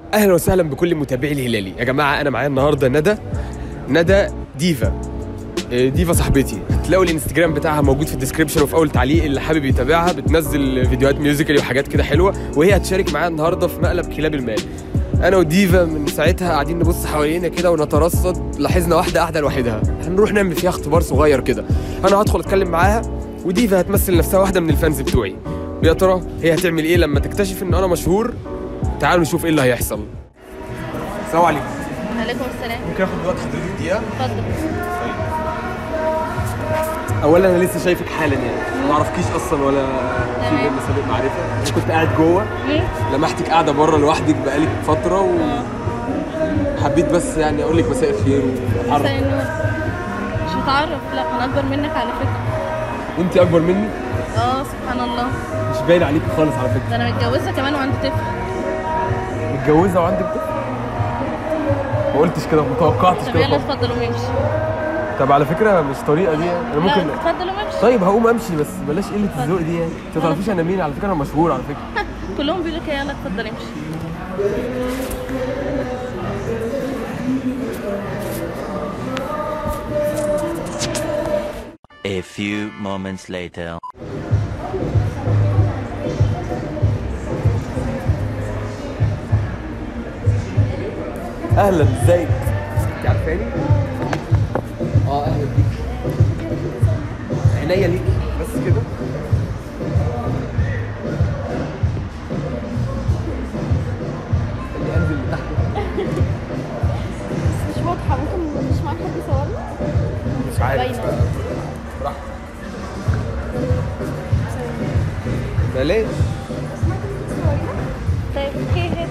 اهلا وسهلا بكل متابعي الهلالي يا جماعه انا معايا النهارده ندى ندى ديفا إيه، ديفا صاحبتي هتلاقوا الانستجرام بتاعها موجود في الديسكربشن وفي اول تعليق اللي حابب يتابعها بتنزل فيديوهات ميوزيكالي وحاجات كده حلوه وهي هتشارك معايا النهارده في مقلب كلاب المال انا وديفا من ساعتها قاعدين نبص حوالينا كده ونترصد لاحظنا واحده قاعده لوحدها هنروح نعمل فيها اختبار صغير كده انا هدخل اتكلم معاها وديفا هتمثل نفسها واحده من الفانز بتوعي ويا ترى هي هتعمل ايه لما تكتشف ان انا مشهور تعالوا نشوف ايه اللي هيحصل السلام عليكم عليكم السلام ممكن اخد وقت حضرتك دقيقه اتفضل اولا انا لسه شايفك حالا يعني ما اعرفكيش اصلا ولا في تمام. بينا سابق معرفه انا كنت قاعد جوه مم. لمحتك قاعده بره لوحدك بقالك فتره وحبيت بس يعني اقول لك مساء الخير واتعرف مساء النور مش متعرف لا انا اكبر منك على فكره انت اكبر مني اه سبحان الله مش باين عليكي خالص على فكره ده انا متجوزه كمان وعندي طفل متجوزه وعندك طفل ما قلتش كده ما توقعتش طب كده يلا خالص اتفضل وامشي طب على فكره مش طريقه دي يعني. انا ممكن لا اتفضل وامشي طيب هقوم امشي بس بلاش قله الذوق دي يعني انت ما تعرفيش انا مين على فكره انا مشهور على فكره كلهم بيقولوا كده يلا اتفضل امشي A few moments later. اهلا ازيك انت عارفاني اه اهلا بيك عينيا ليك بس كده خليني انزل من تحت مش واضحه ممكن مش معاك حد يصورني مش عارف باينة. براحتك بلاش طيب اوكي هات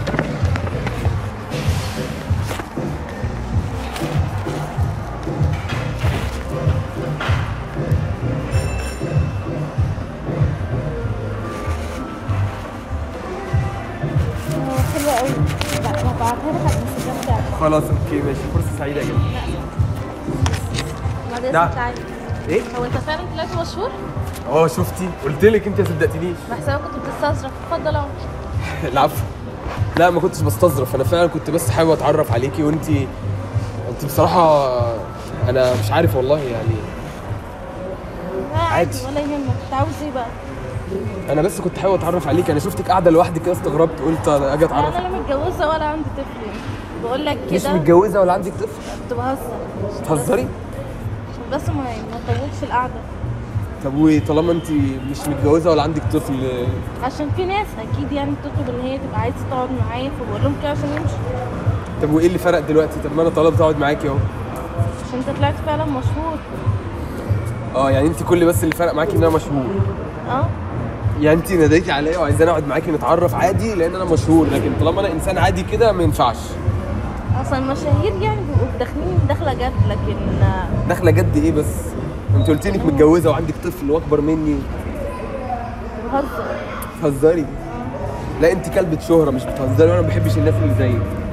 حلوة قوي هبعتها لك على الانستجرام بتاعك خلاص اوكي ماشي فرصه سعيده جدا بعدين نعم. تعالى ايه هو انت فعلا طلعت مشهور؟ اه شفتي قلت لك انت ما صدقتنيش بحسابك كنت بتستظرف اتفضل اهو العفو لا ما كنتش بستظرف انا فعلا كنت بس حابب اتعرف عليكي وانت انت بصراحه انا مش عارف والله يعني لا عادي عادي. ولا يهمك انت عاوز ايه بقى؟ انا بس كنت حابب اتعرف عليكي انا شفتك قاعده لوحدك كده استغربت قلت انا اجي لا اتعرف انا لا متجوزه ولا عندي طفل بقول لك مش كده متجوزه ولا عندك طفل كنت بهزر بتهزري بس ما ما اطولش القعده طب وطالما انت مش متجوزه ولا عندك طفل عشان في ناس اكيد يعني بتطلب ان هي تبقى عايزه تقعد معايا فبقول لهم كده عشان يمشوا طب وايه اللي فرق دلوقتي طب ما انا طلبت اقعد معاكي اهو عشان انت طلعت فعلا مشهور اه يعني انت كل بس اللي فرق معاكي ان انا مشهور اه يعني انت ناديتي عليا وعايزاني اقعد معاكي نتعرف عادي لان انا مشهور لكن طالما انا انسان عادي كده ما ينفعش اصلا المشاهير يعني بيبقوا داخلين داخله جد لكن آه، داخله جد ايه بس انت قلت انك متجوزه وعندك طفل واكبر مني بهزر بتهزري لا انت كلبة شهرة مش بتهزري وانا ما بحبش الناس اللي زيك